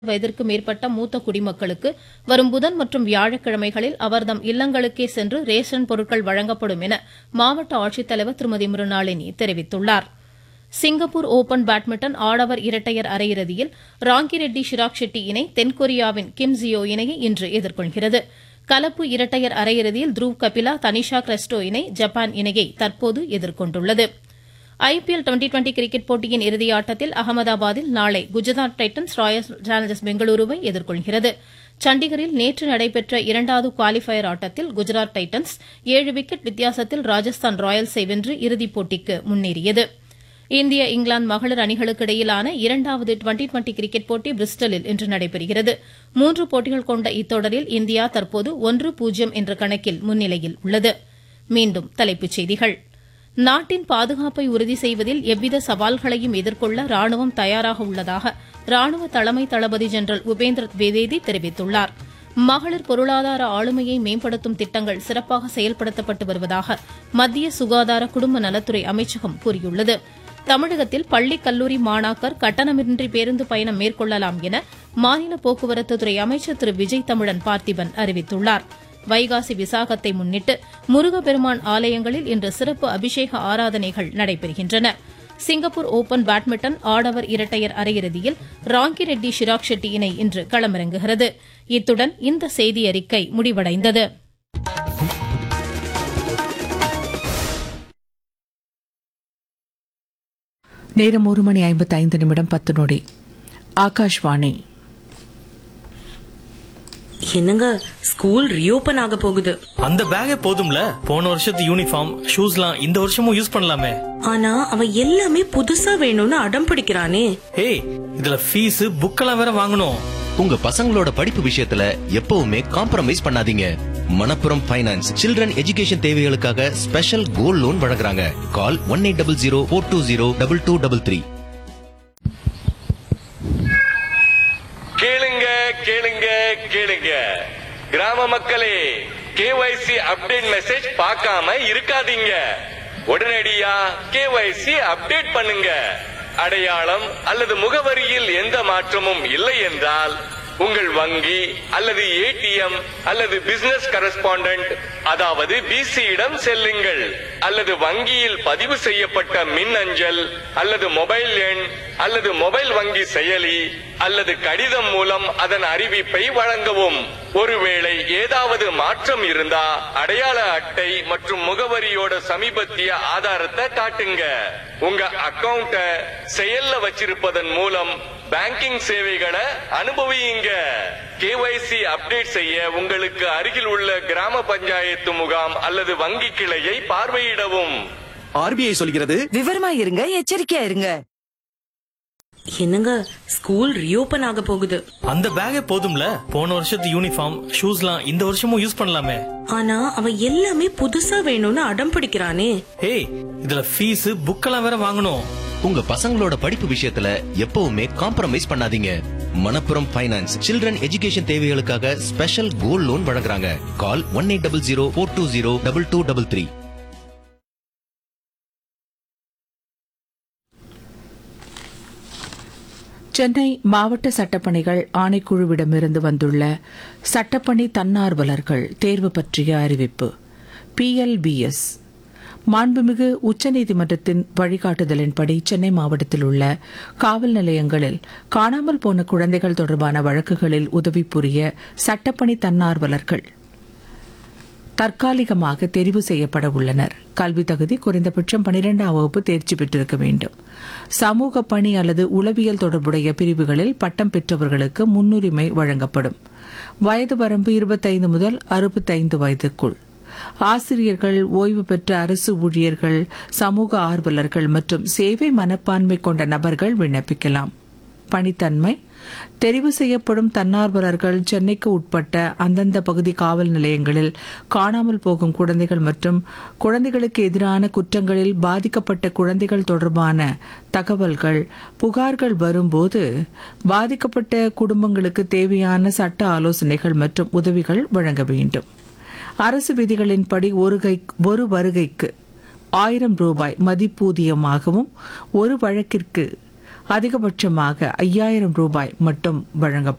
வயதிற்கு மேற்பட்ட மூத்த குடிமக்களுக்கு வரும் புதன் மற்றும் வியாழக்கிழமைகளில் அவர்தம் இல்லங்களுக்கே சென்று ரேஷன் பொருட்கள் வழங்கப்படும் என மாவட்ட ஆட்சித்தலைவர் திருமதி மிருணாளினி தெரிவித்துள்ளார் சிங்கப்பூர் ஓபன் பேட்மிண்டன் ஆடவர் இரட்டையர் அரையிறுதியில் ராங்கிரெட்டி ஷிராக் ஷெட்டி இணை தென்கொரியாவின் கிம் ஜியோ இணையை இன்று எதிர்கொள்கிறது கலப்பு இரட்டையர் அரையிறுதியில் த்ருவ் கபிலா தனிஷா கிரெஸ்டோ இணை ஜப்பான் இணையை தற்போது எதிர்கொண்டுள்ளது ஐபிஎல் டுவெண்டி டுவெண்டி கிரிக்கெட் போட்டியின் இறுதியாட்டத்தில் அகமதாபாத்தில் நாளை குஜராத் டைட்டன்ஸ் ராயல் சேலஞ்சர்ஸ் பெங்களூருவை எதிர்கொள்கிறது சண்டிகரில் நேற்று நடைபெற்ற இரண்டாவது குவாலிஃபயர் ஆட்டத்தில் குஜராத் டைட்டன்ஸ் ஏழு விக்கெட் வித்தியாசத்தில் ராஜஸ்தான் ராயல்ஸை வென்று இறுதிப் போட்டிக்கு முன்னேறியது இந்திய இங்கிலாந்து மகளிர் அணிகளுக்கு இடையிலான இரண்டாவது டுவெண்டி டுவெண்டி கிரிக்கெட் போட்டி பிரிஸ்டலில் இன்று நடைபெறுகிறது மூன்று போட்டிகள் கொண்ட இத்தொடரில் இந்தியா தற்போது ஒன்று பூஜ்ஜியம் என்ற கணக்கில் முன்னிலையில் உள்ளது மீண்டும் தலைப்புச் செய்திகள் நாட்டின் பாதுகாப்பை உறுதி செய்வதில் எவ்வித சவால்களையும் எதிர்கொள்ள ராணுவம் தயாராக உள்ளதாக ராணுவ தலைமை தளபதி ஜெனரல் உபேந்திர திவேதி தெரிவித்துள்ளார் மகளிர் பொருளாதார ஆளுமையை மேம்படுத்தும் திட்டங்கள் சிறப்பாக செயல்படுத்தப்பட்டு வருவதாக மத்திய சுகாதார குடும்ப நலத்துறை அமைச்சகம் கூறியுள்ளது தமிழகத்தில் பள்ளி கல்லூரி மாணாக்கர் கட்டணமின்றி பேருந்து பயணம் மேற்கொள்ளலாம் என மாநில போக்குவரத்துத்துறை அமைச்சர் திரு விஜய் தமிழன் பார்த்திபன் அறிவித்துள்ளார் வைகாசி விசாகத்தை முன்னிட்டு முருகப்பெருமான் ஆலயங்களில் இன்று சிறப்பு அபிஷேக ஆராதனைகள் நடைபெறுகின்றன சிங்கப்பூர் ஓபன் பேட்மிண்டன் ஆடவர் இரட்டையர் அரையிறுதியில் ராங்கிரெட்டி ஷிராக் ஷெட்டி இணை இன்று களமிறங்குகிறது இத்துடன் இந்த செய்தி அறிக்கை முடிவடைந்தது நேரம் ஒரு மணி ஐம்பத்தி ஐந்து நிமிடம் பத்து நொடி ஆகாஷ்வாணி என்னங்க ஸ்கூல் ரீஓபன் ஆக போகுது அந்த பேக்கே போதும்ல போன வருஷத்து யூனிஃபார்ம் ஷூஸ்லாம் இந்த வருஷமும் யூஸ் பண்ணலாமே ஆனா அவன் எல்லாமே புதுசா வேணும்னு அடம் பிடிக்கிறானே ஏய் இதுல ஃபீஸ் புக்கெல்லாம் வேற வாங்கணும் உங்க பசங்களோட படிப்பு விஷயத்துல எப்பவுமே காம்ப்ரமைஸ் பண்ணாதீங்க மணப்புரம் ஃபைனான்ஸ் சில்ட்ரன் எஜுகேஷன் தேவைகளுக்காக ஸ்பெஷல் கோல்ட் லோன் வழங்குறாங்க call one eight double zero four two zero double two double three கேளுங்க கேளுங்க கேளுங்க கிராம மக்களே கேஒய்சி அப்டேட் மெசேஜ் பார்க்காம இருக்காதீங்க உடனடியா கேஒய்சி அப்டேட் பண்ணுங்க அடையாளம் அல்லது முகவரியில் எந்த மாற்றமும் இல்லை என்றால் உங்கள் வங்கி அல்லது ஏடிஎம் அல்லது பிசினஸ் கரஸ்பாண்டன்ட் அதாவது பிசியிடம் செல்லுங்கள் அல்லது வங்கியில் பதிவு செய்யப்பட்ட மின் அஞ்சல் அல்லது மொபைல் எண் அல்லது மொபைல் வங்கி செயலி அல்லது கடிதம் மூலம் அதன் அறிவிப்பை வழங்கவும் ஒருவேளை ஏதாவது மாற்றம் இருந்தா அடையாள அட்டை மற்றும் முகவரியோட சமீபத்திய ஆதாரத்தை காட்டுங்க உங்க அக்கவுண்ட செயல்ல வச்சிருப்பதன் மூலம் பேங்கிங் சேவைகளை அனுபவியுங்க கேஒய்சி அப்டேட் செய்ய உங்களுக்கு அருகில் உள்ள கிராம பஞ்சாயத்து முகாம் அல்லது வங்கி கிளையை பார்வையிடவும் ஆர்பிஐ சொல்கிறது விவரமா இருங்க எச்சரிக்கையா இருங்க என்னங்க ஸ்கூல் ரீஓபன் ஆக போகுது அந்த பேக்கே போதும்ல போன வருஷத்து யூனிஃபார்ம் ஷூஸ்லாம் இந்த வருஷமும் யூஸ் பண்ணலாமே ஆனா அவன் எல்லாமே புதுசா வேணும்னு அடம் பிடிக்கிறானே ஏய் இதுல ஃபீஸ் புக்கெல்லாம் வேற வாங்கணும் உங்க பசங்களோட படிப்பு விஷயத்துல எப்பவுமே காம்ப்ரமைஸ் பண்ணாதீங்க மணப்புரம் ஃபைனான்ஸ் சில்ட்ரன் எஜுகேஷன் தேவைகளுக்காக ஸ்பெஷல் கோல்ட் லோன் வழங்குறாங்க call one eight double zero four two zero double two double three Chennai மாவட்ட சட்டப்பணிகள் ஆணைக்குழுவிடமிருந்து வந்துள்ள சட்டப்பணி தன்னார்வலர்கள் தேர்வு பற்றிய அறிவிப்பு பிஎல்பிஎஸ் மாண்புமிகு உச்சநீதிமன்றத்தின் வழிகாட்டுதலின்படி சென்னை மாவட்டத்தில் உள்ள காவல் நிலையங்களில் காணாமல் போன குழந்தைகள் தொடர்பான வழக்குகளில் உதவி புரிய சட்டப்பணி தன்னார்வலர்கள் தற்காலிகமாக தெரிவு செய்யப்பட உள்ளனர் கல்வி தகுதி குறைந்தபட்சம் பனிரெண்டாம் வகுப்பு தேர்ச்சி பெற்றிருக்க வேண்டும் சமூக பணி அல்லது உளவியல் தொடர்புடைய பிரிவுகளில் பட்டம் பெற்றவர்களுக்கு முன்னுரிமை வழங்கப்படும் வயது வரம்பு இருபத்தைந்து முதல் அறுபத்தைந்து வயதுக்குள் ஆசிரியர்கள் ஓய்வு பெற்ற அரசு ஊழியர்கள் சமூக ஆர்வலர்கள் மற்றும் சேவை மனப்பான்மை கொண்ட நபர்கள் விண்ணப்பிக்கலாம் பணித்தன்மை தெரிவு செய்யப்படும் தன்னார்வலர்கள் சென்னைக்கு உட்பட்ட அந்தந்த பகுதி காவல் நிலையங்களில் காணாமல் போகும் குழந்தைகள் மற்றும் குழந்தைகளுக்கு எதிரான குற்றங்களில் பாதிக்கப்பட்ட குழந்தைகள் தொடர்பான தகவல்கள் புகார்கள் வரும்போது பாதிக்கப்பட்ட குடும்பங்களுக்கு தேவையான சட்ட ஆலோசனைகள் மற்றும் உதவிகள் வழங்க வேண்டும் அரசு விதிகளின்படி ஒரு கை ஒரு வருகைக்கு ஆயிரம் ரூபாய் மதிப்பூதியமாகவும் ஒரு வழக்கிற்கு அதிகபட்சமாக ஐயாயிரம் ரூபாய் மட்டும் வழங்கப்படும்